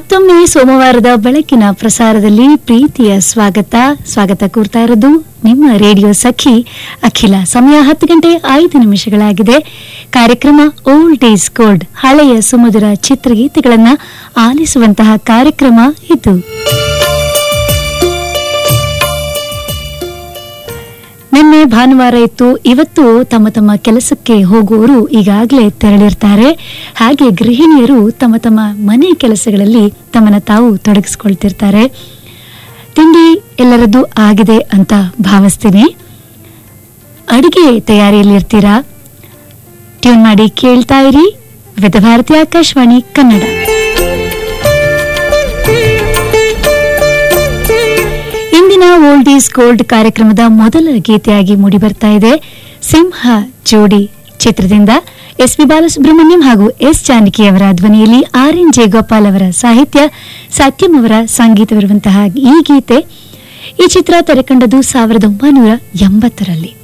ಮತ್ತೊಮ್ಮೆ ಸೋಮವಾರದ ಬೆಳಕಿನ ಪ್ರಸಾರದಲ್ಲಿ ಪ್ರೀತಿಯ ಸ್ವಾಗತ ಸ್ವಾಗತ ಕೋರ್ತಾ ಇರೋದು ನಿಮ್ಮ ರೇಡಿಯೋ ಸಖಿ ಅಖಿಲ ಸಮಯ ಹತ್ತು ಗಂಟೆ ಐದು ನಿಮಿಷಗಳಾಗಿದೆ ಕಾರ್ಯಕ್ರಮ ಓಲ್ಡ್ ಈಸ್ ಗೋಲ್ಡ್ ಹಳೆಯ ಸುಮಧುರ ಚಿತ್ರಗೀತೆಗಳನ್ನ ಆಲಿಸುವಂತಹ ಕಾರ್ಯಕ್ರಮ ಇದು ನಿನ್ನೆ ಭಾನುವಾರ ಇತ್ತು ಇವತ್ತು ತಮ್ಮ ತಮ್ಮ ಕೆಲಸಕ್ಕೆ ಹೋಗುವವರು ಈಗಾಗಲೇ ತೆರಳಿರ್ತಾರೆ ಹಾಗೆ ಗೃಹಿಣಿಯರು ತಮ್ಮ ತಮ್ಮ ಮನೆ ಕೆಲಸಗಳಲ್ಲಿ ತಮ್ಮನ್ನ ತಾವು ತೊಡಗಿಸ್ಕೊಳ್ತಿರ್ತಾರೆ ತಿಂಡಿ ಎಲ್ಲರದ್ದು ಆಗಿದೆ ಅಂತ ಭಾವಿಸ್ತೀನಿ ಅಡಿಗೆ ತಯಾರಿಯಲ್ಲಿ ಇರ್ತೀರಾ ಟ್ಯೂನ್ ಮಾಡಿ ಕೇಳ್ತಾ ಇರಿ ವಿವಿಧ ಭಾರತಿ ಆಕಾಶವಾಣಿ ಕನ್ನಡ ಇಂದಿನ ಓಲ್ಡ್ ಈಸ್ ಗೋಲ್ಡ್ ಕಾರ್ಯಕ್ರಮದ ಮೊದಲ ಗೀತೆಯಾಗಿ ಮೂಡಿಬರ್ತಾ ಇದೆ ಸಿಂಹ ಜೋಡಿ ಚಿತ್ರದಿಂದ ಎಸ್ ಪಿ ಬಾಲಸುಬ್ರಹ್ಮಣ್ಯಂ ಹಾಗೂ ಎಸ್ ಜಾನಕಿ ಅವರ ಧ್ವನಿಯಲ್ಲಿ ಆರ್ ಎನ್ ಜಯಗೋಪಾಲ್ ಅವರ ಸಾಹಿತ್ಯ ಸತ್ಯಂ ಅವರ ಸಂಗೀತವಿರುವಂತಹ ಈ ಗೀತೆ ಈ ಚಿತ್ರ ತೆರೆಕಂಡದು ಸಾವಿರದ ಒಂಬೈನೂರ ಎಂಬತ್ತರಲ್ಲಿ